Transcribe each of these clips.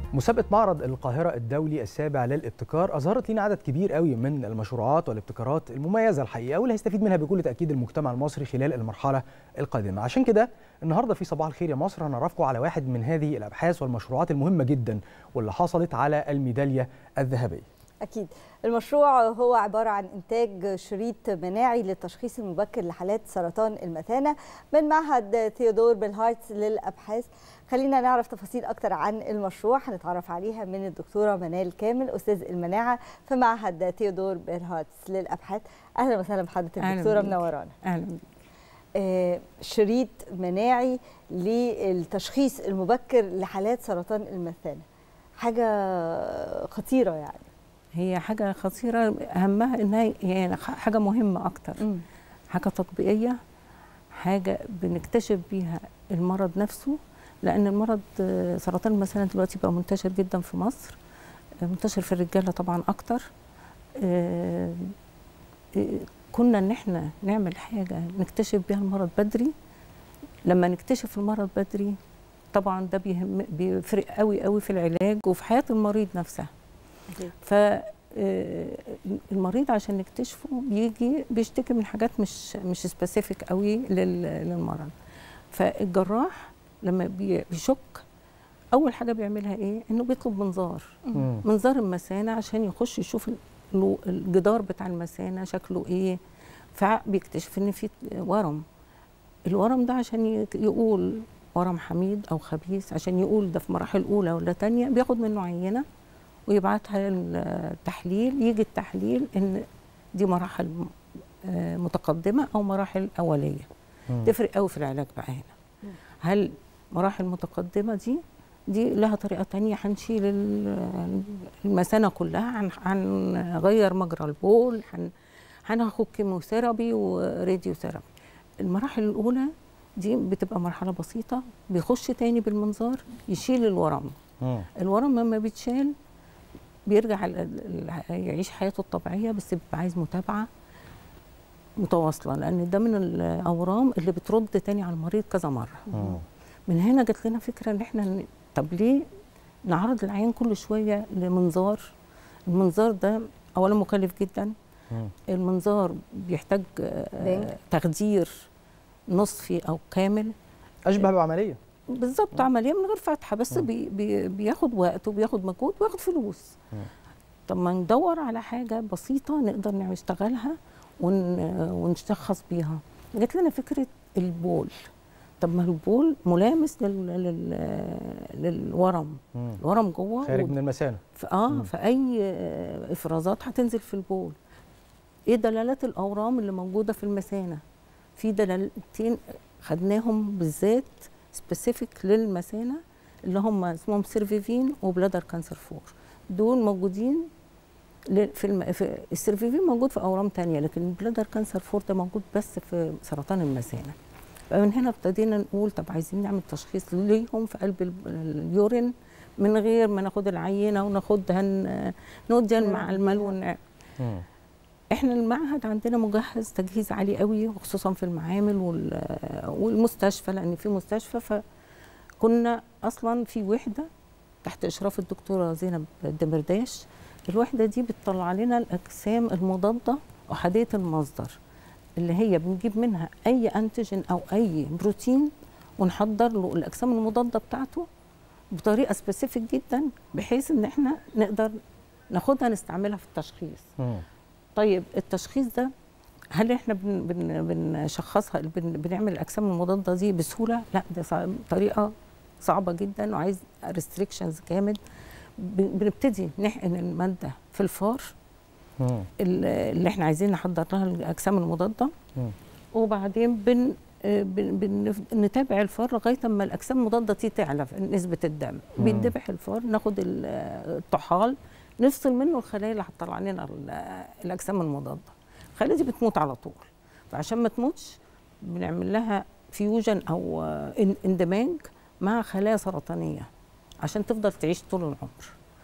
مسابقة معرض القاهرة الدولي السابع للابتكار أظهرت لنا عدد كبير قوي من المشروعات والابتكارات المميزة الحقيقة واللي هيستفيد منها بكل تأكيد المجتمع المصري خلال المرحلة القادمة عشان كده النهاردة في صباح الخير يا مصر هنعرفكم على واحد من هذه الأبحاث والمشروعات المهمة جدا واللي حصلت على الميدالية الذهبية أكيد المشروع هو عبارة عن إنتاج شريط مناعي للتشخيص المبكر لحالات سرطان المثانة من معهد ثيودور بالهارتس للأبحاث خلينا نعرف تفاصيل أكتر عن المشروع هنتعرف عليها من الدكتورة منال كامل أستاذ المناعة في معهد ثيودور بالهارتس للأبحاث أهلا وسهلا بحضرتك الدكتورة منورانا أهلا آه شريط مناعي للتشخيص المبكر لحالات سرطان المثانة حاجة خطيرة يعني هي حاجة خطيرة أهمها إنها يعني حاجة مهمة أكتر مم. حاجة تطبيقية حاجة بنكتشف بيها المرض نفسه لأن المرض آه، سرطان المثانة دلوقتي بقى منتشر جدا في مصر آه، منتشر في الرجالة طبعا أكتر آه، آه، كنا إن إحنا نعمل حاجة نكتشف بيها المرض بدري لما نكتشف المرض بدري طبعا ده بيهم بيفرق قوي قوي في العلاج وفي حياة المريض نفسها ف آه، المريض عشان نكتشفه بيجي بيشتكي من حاجات مش مش سبيسيفيك قوي لل- للمرض فالجراح لما بي- بيشك اول حاجه بيعملها ايه انه بيطلب منظار مم. منظار المثانه عشان يخش يشوف ال- له الجدار بتاع المثانه شكله ايه فبيكتشف ان في ورم الورم ده عشان ي- يقول ورم حميد او خبيث عشان يقول ده في مراحل اولى ولا تانية بياخد منه عينه ويبعتها التحليل يجي التحليل ان دي مراحل آه، متقدمه او مراحل اوليه مم. تفرق قوي في العلاج بقى هنا هل مراحل متقدمه دي دي لها طريقه تانية هنشيل ال- المثانه كلها هن- هنغير مجرى البول هن- هناخد كيموثيرابي وراديو ثيرابي المراحل الاولى دي بتبقى مرحله بسيطه بيخش تاني بالمنظار يشيل الورم مم. الورم لما بيتشال بيرجع ال- ال- يعيش حياته الطبيعيه بس بيبقى عايز متابعه متواصله لان ده من الاورام اللي بترد تاني على المريض كذا مره مم. من هنا جات لنا فكره ان احنا ن- طب ليه نعرض العيان كل شويه لمنظار المنظار ده اولا مكلف جدا مم. المنظار بيحتاج آه، بنك. تخدير نصفي او كامل أشبه بعملية بالظبط عمليه من غير فتحه بس بي بي بياخد وقت وبياخد مجهود وياخد فلوس مم. طب ما ندور على حاجه بسيطه نقدر نشتغلها ون ونشخص بيها جات لنا فكره البول طب ما البول ملامس لل لل للورم مم. الورم جوه خارج و- من المثانة ف- اه مم. فاي آه، افرازات هتنزل في البول ايه دلالات الاورام اللي موجوده في المثانه في دلالتين خدناهم بالذات سبيسيفيك للمثانه اللي هم اسمهم سيرفيفين وبلادر كانسر فور دول موجودين ل- في, الم... في السيرفيفين موجود في اورام تانية لكن البلادر كانسر فور ده موجود بس في سرطان المثانه فمن هنا ابتدينا نقول طب عايزين نعمل تشخيص ليهم في قلب ال- اليورين من غير ما ناخد العينه وناخدها ن- نوديها مع المال ون... مم. احنا المعهد عندنا مجهز تجهيز عالي قوي وخصوصا في المعامل وال... والمستشفى لان في مستشفى فكنا اصلا في وحده تحت اشراف الدكتوره زينب الدمرداش الوحده دي بتطلع لنا الاجسام المضاده احاديه المصدر اللي هي بنجيب منها اي انتيجين او اي بروتين ونحضر له الاجسام المضاده بتاعته بطريقه سبيسيفيك جدا بحيث ان احنا نقدر ناخدها نستعملها في التشخيص مم. طيب التشخيص ده هل احنا بن بن بنشخصها بن بنعمل الاجسام المضاده دي بسهوله؟ لا ده صع- طريقه صعبه جدا وعايز ريستريكشنز جامد ب- بنبتدي نحقن الماده في الفار مم. ال- اللي احنا عايزين نحضر لها الاجسام المضاده مم. وبعدين بن آه، بن بن نتابع الفار لغايه اما الاجسام المضاده دي تعلى في نسبه الدم مم. بيتذبح الفار ناخد ال- آه، الطحال نفصل منه الخلايا اللي هتطلع لنا ال- آه، الاجسام المضاده الخلايا دي بتموت على طول فعشان ما تموتش بنعمل لها فيوجن او آه، ان- اندماج مع خلايا سرطانيه عشان تفضل تعيش طول العمر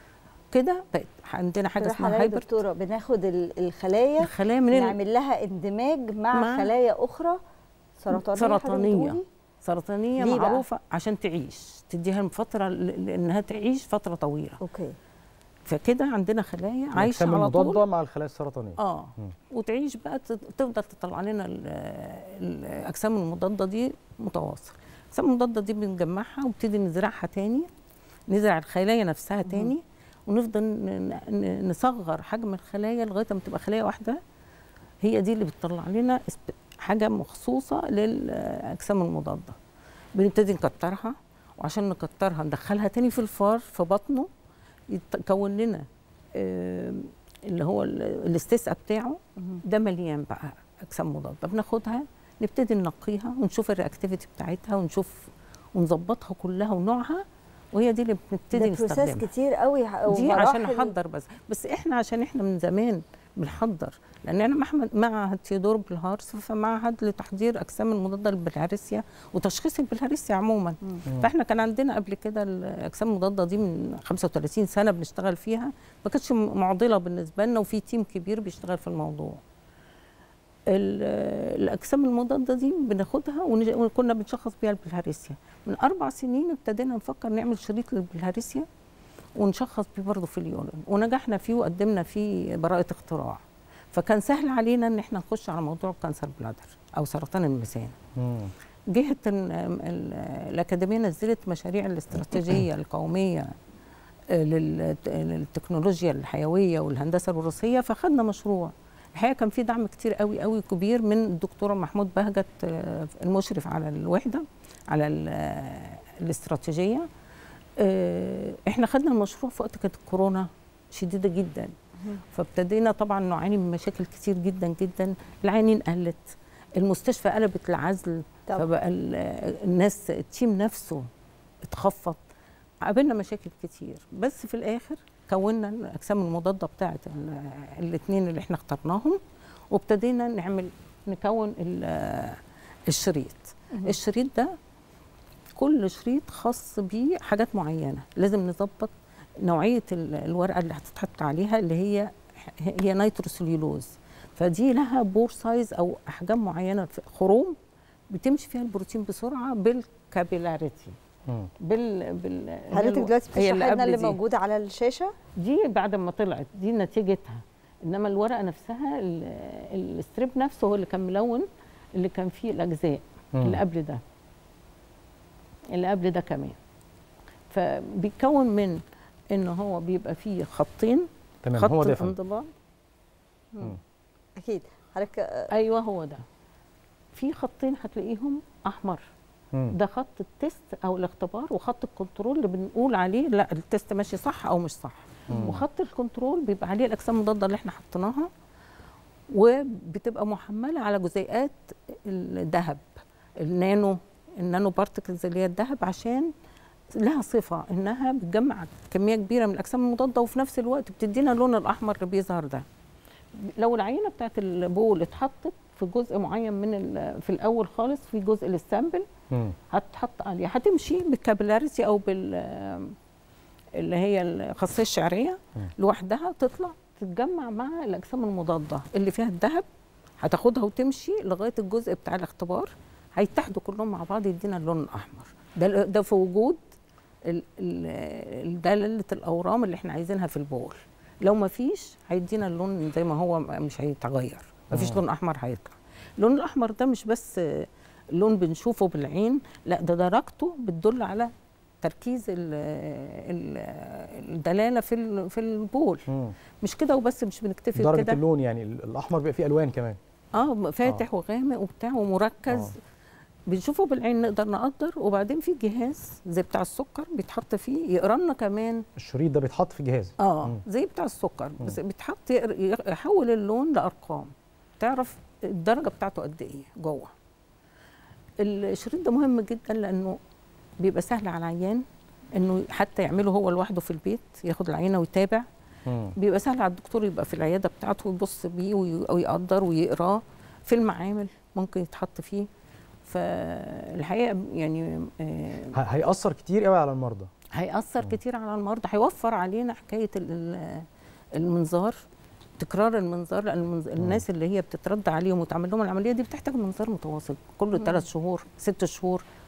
كده بقت عندنا حاجه كده اسمها حضرتك هايبر دكتوره بناخد ال- الخلايا الخلايا من ال- نعمل لها اندماج مع, مع- خلايا اخرى سرطانيه حضرتك سرطانية. بتقولي؟ سرطانيه ليه بقى؟ معروفه عشان تعيش تديها فتره ل- لانها تعيش فتره طويله اوكي فكده عندنا خلايا عايشه الأجسام على طول المضاده مع الخلايا السرطانيه اه مم. وتعيش بقى ت- تفضل تطلع لنا ال- الاجسام المضاده دي متواصل الاجسام المضاده دي بنجمعها وبتدي نزرعها تاني نزرع الخلايا نفسها تاني ونفضل ن- ن- نصغر حجم الخلايا لغايه ما تبقى خلايا واحده هي دي اللي بتطلع لنا اسب- حاجه مخصوصه للاجسام المضاده بنبتدي نكترها وعشان نكترها ندخلها تاني في الفار في بطنه يكون لنا آم، اللي هو ال- الاستسقاء بتاعه ده مليان بقى اجسام مضاده بناخدها نبتدي ننقيها ونشوف الرياكتيفيتي بتاعتها ونشوف ونظبطها كلها ونوعها وهي دي اللي بنبتدي ده بروسيس نستخدمها كتير قوي دي عشان ومراحل. نحضر بس بس احنا عشان احنا من زمان بنحضر لان انا محمد معهد تيودور بالهارس فمعهد لتحضير اجسام المضاده للبلهارسيا وتشخيص البلهارسيا عموما فاحنا كان عندنا قبل كده الاجسام المضاده دي من 35 سنه بنشتغل فيها ما كانتش معضله بالنسبه لنا وفي تيم كبير بيشتغل في الموضوع ال- الاجسام المضاده دي بناخدها ونج- وكنا بنشخص بيها البلهارسيا من اربع سنين ابتدينا نفكر نعمل شريط للبلهارسيا ونشخص بيه برضه في اليورين ونجحنا فيه وقدمنا فيه براءه اختراع فكان سهل علينا ان احنا نخش على موضوع كانسر بلادر او سرطان المثانه مم. جهه ال- ال- الاكاديميه نزلت مشاريع الاستراتيجيه القوميه آه، لل- للتكنولوجيا الحيويه والهندسه الوراثيه فخدنا مشروع الحقيقه كان في دعم كتير قوي قوي كبير من الدكتوره محمود بهجت آه، المشرف على الوحده على ال- آه، الاستراتيجيه آه، احنا خدنا المشروع في وقت كانت الكورونا شديده جدا فابتدينا طبعا نعاني من مشاكل كتير جدا جدا العيانين قلت المستشفى قلبت العزل طبعاً. فبقى ال- الناس التيم نفسه اتخفض قابلنا مشاكل كتير بس في الاخر كونا الاجسام المضاده بتاعه الاثنين اللي احنا اخترناهم وابتدينا نعمل نكون ال- الشريط الشريط ده كل شريط خاص بيه حاجات معينه لازم نظبط نوعيه ال- الورقه اللي هتتحط عليها اللي هي هي نيتروسليولوز فدي لها بور سايز او احجام معينه في خروم بتمشي فيها البروتين بسرعه بالكابيلاريتي مم. بال بال هي حضرتك الو- دلوقتي هي بتشرح لنا قبل اللي دي. موجود على الشاشه دي بعد ما طلعت دي نتيجتها انما الورقه نفسها ال- الستريب نفسه هو اللي كان ملون اللي كان فيه الاجزاء مم. اللي قبل ده اللي قبل ده كمان فبيتكون من ان هو بيبقى فيه خطين تمام خط هو ده يا فندم. الانضباط مم. اكيد حضرتك آه، ايوه هو ده في خطين هتلاقيهم احمر مم. ده خط التست او الاختبار وخط الكنترول اللي بنقول عليه لا التست ماشي صح او مش صح مم. وخط الكنترول بيبقى عليه الاجسام المضاده اللي احنا حطيناها وبتبقى محمله على جزيئات الذهب النانو النانو بارتكلز اللي هي الذهب عشان لها صفه انها بتجمع كميه كبيره من الاجسام المضاده وفي نفس الوقت بتدينا اللون الاحمر اللي بيظهر ده لو العينه بتاعت البول اتحطت في جزء معين من ال- في الاول خالص في جزء للسامبل مم. هتحط عليه هتمشي بالكابيلاريتي او بال اللي هي الخاصيه الشعريه مم. لوحدها تطلع تتجمع مع الاجسام المضاده اللي فيها الذهب هتاخدها وتمشي لغايه الجزء بتاع الاختبار هيتحدوا كلهم مع بعض يدينا اللون الاحمر ده ده في وجود ال- ال- دلاله الاورام اللي احنا عايزينها في البول لو ما فيش هيدينا اللون زي ما هو مش هيتغير ما فيش آه. لون احمر هيطلع اللون الاحمر ده مش بس لون بنشوفه بالعين لا ده درجته بتدل على تركيز ال ال الدلاله في ال- في البول مم. مش كده وبس مش بنكتفي درجه بكده اللون يعني ال- الاحمر بيبقى فيه الوان كمان اه فاتح وغامق وبتاع ومركز آه. بنشوفه بالعين نقدر نقدر وبعدين في جهاز زي بتاع السكر بيتحط فيه يقرا لنا كمان الشريط ده بيتحط في جهاز اه مم. زي بتاع السكر بس بيتحط يقر- يحول اللون لارقام تعرف الدرجه بتاعته قد ايه جوه الشريط ده مهم جدا لانه بيبقى سهل على العيان انه حتى يعمله هو لوحده في البيت ياخد العينه ويتابع مم. بيبقى سهل على الدكتور يبقى في العياده بتاعته ويبص بيه وي- ويقدر ويقراه في المعامل ممكن يتحط فيه فالحقيقه يعني آه، ه- هيأثر كتير قوي على المرضى هيأثر كتير على المرضى هيوفر علينا حكاية ال- ال- المنظار تكرار المنظار لأن المنظ- الناس اللي هي بتترد عليهم وتعمل لهم العملية دي بتحتاج منظار متواصل كل ثلاث شهور ست شهور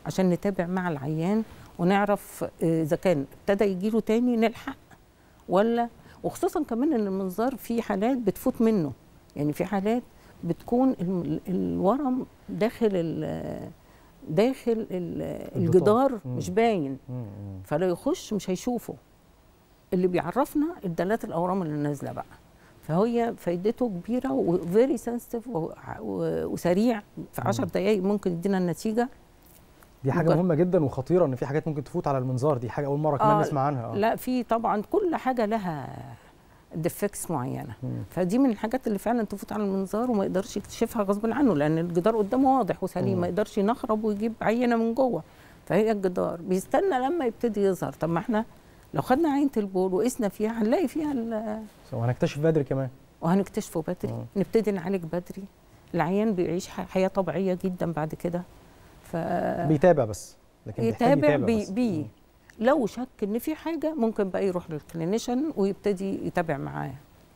عشان نتابع مع العيان ونعرف اذا كان ابتدى يجيله تاني نلحق ولا وخصوصا كمان ان المنظار في حالات بتفوت منه يعني في حالات بتكون الم- الورم داخل ال- داخل ال- الجدار مم. مش باين مم، مم. فلو يخش مش هيشوفه اللي بيعرفنا الدالات الاورام اللي نازله بقى فهي فايدته كبيره وفيري سنسيتيف وسريع في 10 دقائق ممكن يدينا النتيجه دي حاجه مجرد- مهمه جدا وخطيره ان في حاجات ممكن تفوت على المنظار دي حاجه اول مره كمان آه، نسمع عنها اه لا في طبعا كل حاجه لها ديفكتس معينه مم. فدي من الحاجات اللي فعلا تفوت على المنظار وما يقدرش يكتشفها غصب عنه لان الجدار قدامه واضح وسليم مم. ما يقدرش ينخرب ويجيب عينه من جوه فهي الجدار بيستنى لما يبتدي يظهر طب ما احنا لو خدنا عينه البول وقسنا فيها هنلاقي فيها ال- وهنكتشف بدري كمان وهنكتشفه بدري مم. نبتدي نعالج بدري العيان بيعيش ح- حياه طبيعيه جدا بعد كده ف بيتابع بس لكن بيحتاج يتابع يتابع بي, بس. بي مم. لو شك ان في حاجه ممكن بقى يروح للكلينيشن ويبتدي يتابع معاه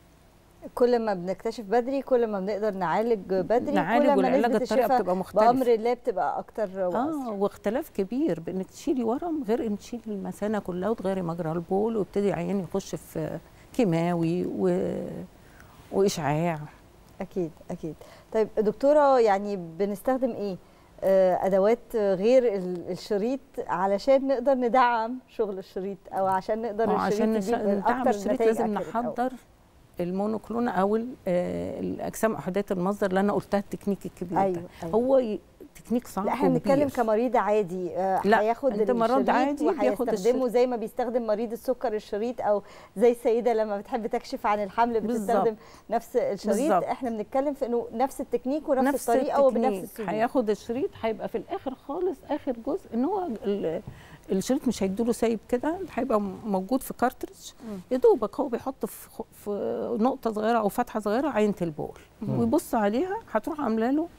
كل ما بنكتشف بدري كل ما بنقدر نعالج بدري نعالج كل ما والعلاج نسبة الطريقه الشفاء بتبقى مختلفه بأمر الله بتبقى أكتر اه وأسرع واختلاف كبير بانك تشيلي ورم غير ان تشيلي المثانه كلها وتغيري مجرى البول ويبتدي عيان يخش في كيماوي و... واشعاع أكيد أكيد طيب دكتورة يعني بنستخدم إيه؟ آه، أدوات غير ال- الشريط علشان نقدر ندعم شغل الشريط أو عشان نقدر ما هو عشان الشريط نش- يجيب ندعم أكتر الشريط نتائج لازم accurate أو- نحضر المونوكلون او ال- آه، الاجسام احاديه المصدر اللي انا قلتها التكنيك الكبير أيوه ده أيوه هو ي- تكنيك صعب لا احنا بنتكلم وكبير. كمريض عادي آه، لا، هياخد أنت مريض الشريط عادي بياخد وهيستخدمه الشريط. زي ما بيستخدم مريض السكر الشريط او زي السيده لما بتحب تكشف عن الحمل بتستخدم بالظبط. نفس الشريط بالظبط. احنا بنتكلم في انه نفس التكنيك ونفس نفس الطريقه وبنفس التكنيك السلوك هياخد الشريط هيبقى في الاخر خالص اخر جزء ان هو ال- الشريط مش هيدوله سايب كده هيبقى موجود في كارتريج مم. يا دوبك هو بيحط في خ- في نقطه صغيره او فتحه صغيره عينه البول مم. ويبص عليها هتروح عامله له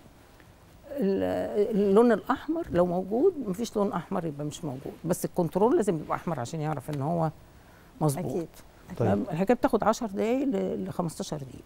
ال- اللون الاحمر لو موجود مفيش لون احمر يبقى مش موجود بس الكنترول لازم يبقى احمر عشان يعرف ان هو مظبوط اكيد طيب الحكايه بتاخد 10 دقائق ل 15 دقيقه